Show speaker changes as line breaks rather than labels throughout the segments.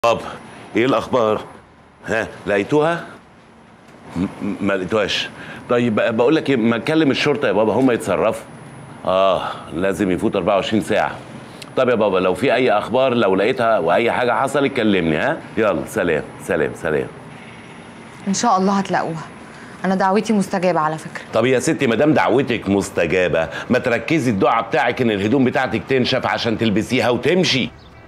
بابا ايه الاخبار ها لقيتوها م- م- ما لقيتوهاش طيب بقى- بقول لك ايه ما تكلم الشرطه يا بابا هم يتصرفوا اه لازم يفوت 24 ساعه طب يا بابا لو في اي اخبار لو لقيتها واي حاجه حصلت كلمني ها يلا سلام سلام سلام
ان شاء الله هتلاقوها انا دعوتي مستجابه على فكره
طب يا ستي ما دام دعوتك مستجابه ما تركزي الدعاء بتاعك ان الهدوم بتاعتك تنشف عشان تلبسيها وتمشي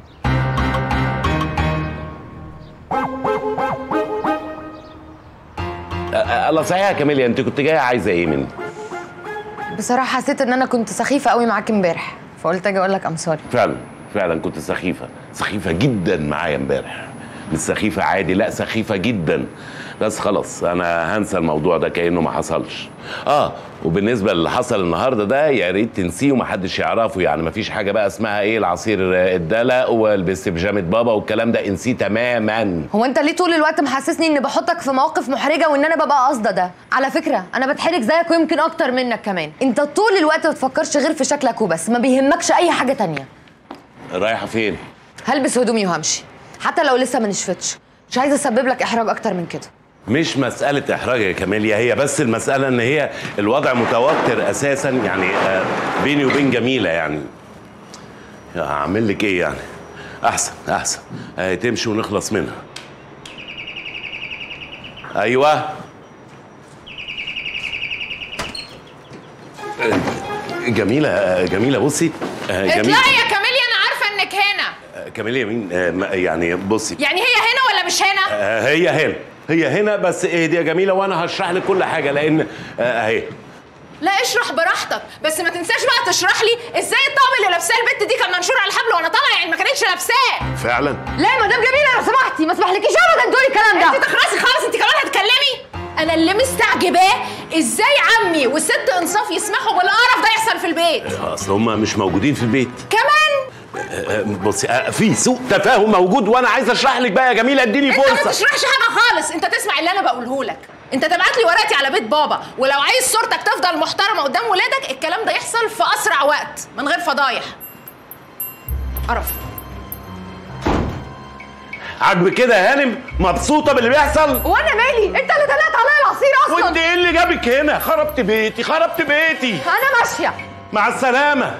أ- أ- الله صحيح يا كاميليا انت كنت جايه عايزه ايه مني
بصراحه حسيت ان انا كنت سخيفه قوي معاك امبارح فقلت اجي اقول لك ام سوري
فعلا فعلا كنت سخيفه سخيفه جدا معايا امبارح مش سخيفه عادي لا سخيفه جدا بس خلاص انا هنسى الموضوع ده كانه ما حصلش اه وبالنسبه للي حصل النهارده ده يا ريت تنسيه ومحدش يعرفه يعني مفيش حاجه بقى اسمها ايه العصير الدلق والبس بيجامه بابا والكلام ده انسيه تماما
هو انت ليه طول الوقت محسسني اني بحطك في مواقف محرجه وان انا ببقى قاصده ده على فكره انا بتحرج زيك ويمكن اكتر منك كمان انت طول الوقت ما بتفكرش غير في شكلك وبس ما بيهمكش اي حاجه تانية
رايحه فين
هلبس هدومي وهمشي حتى لو لسه ما نشفتش مش عايزه اسبب لك احراج اكتر من كده
مش مسألة إحراج يا كاميليا هي بس المسألة إن هي الوضع متوتر أساسا يعني آه، بيني وبين جميلة يعني يا أعمل لك إيه يعني أحسن أحسن آه، تمشي ونخلص منها أيوه آه، جميلة آه، جميلة بصي آه، جميلة
اطلعي يا كاميليا انا عارفه انك هنا
آه، كاميليا مين آه، ما- يعني بصي
يعني هي هنا ولا مش هنا
آه، هي هنا هي هنا بس اهدي يا جميلة وأنا هشرح لك كل حاجة لأن آه، أهي
لا اشرح براحتك بس ما تنساش بقى تشرح لي ازاي الطقم اللي لابساه البت دي كان منشور على الحبل وانا طالعه يعني ما كانتش لابساه
فعلا
لا يا مدام جميله لو سمحتي ما اسمحلكيش ابدا تقولي الكلام
انت
ده
تخلصي خالص انت كمان هتكلمي انا اللي مستعجباه ازاي عمي والست انصاف يسمحوا بالقرف ده يحصل في البيت
اصل هم مش موجودين في البيت
كمان
آه، بصي آه، في سوء تفاهم موجود وانا عايز اشرح لك بقى يا جميله اديني
انت ما
فرصه
تشرحش حاجه خالص انت تسمع اللي انا بقوله لك انت تبعت لي ورقتي على بيت بابا ولو عايز صورتك تفضل محترمه قدام ولادك الكلام ده يحصل في اسرع وقت من غير فضايح قرف
عاجبك كده يا هانم مبسوطه باللي بيحصل
وانا مالي انت اللي دلقت عليا العصير
وانت
اصلا
ايه اللي جابك هنا خربت بيتي خربت بيتي
انا ماشيه
مع السلامه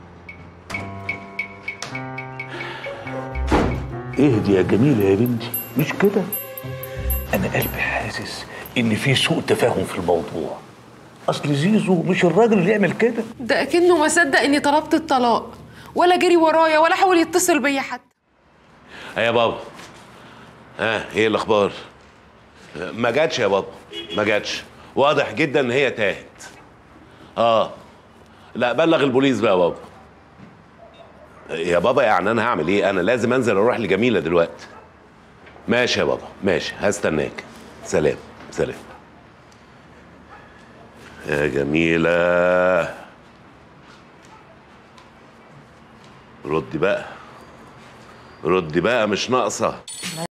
اهدي يا جميلة يا بنتي مش كده أنا قلبي حاسس إن في سوء تفاهم في الموضوع أصل زيزو مش الراجل اللي يعمل كده
ده اكنه ما صدق اني طلبت الطلاق ولا جري ورايا ولا حاول يتصل بيا حتى
ايه يا بابا ها ايه الاخبار آه، ما جاتش يا بابا ما جاتش واضح جدا ان هي تاهت اه لا بلغ البوليس بقى يا بابا يا بابا يعني انا هعمل ايه انا لازم انزل اروح لجميله دلوقتي ماشي يا بابا ماشي هستناك سلام سلام يا جميله ردي بقى ردي بقى مش ناقصه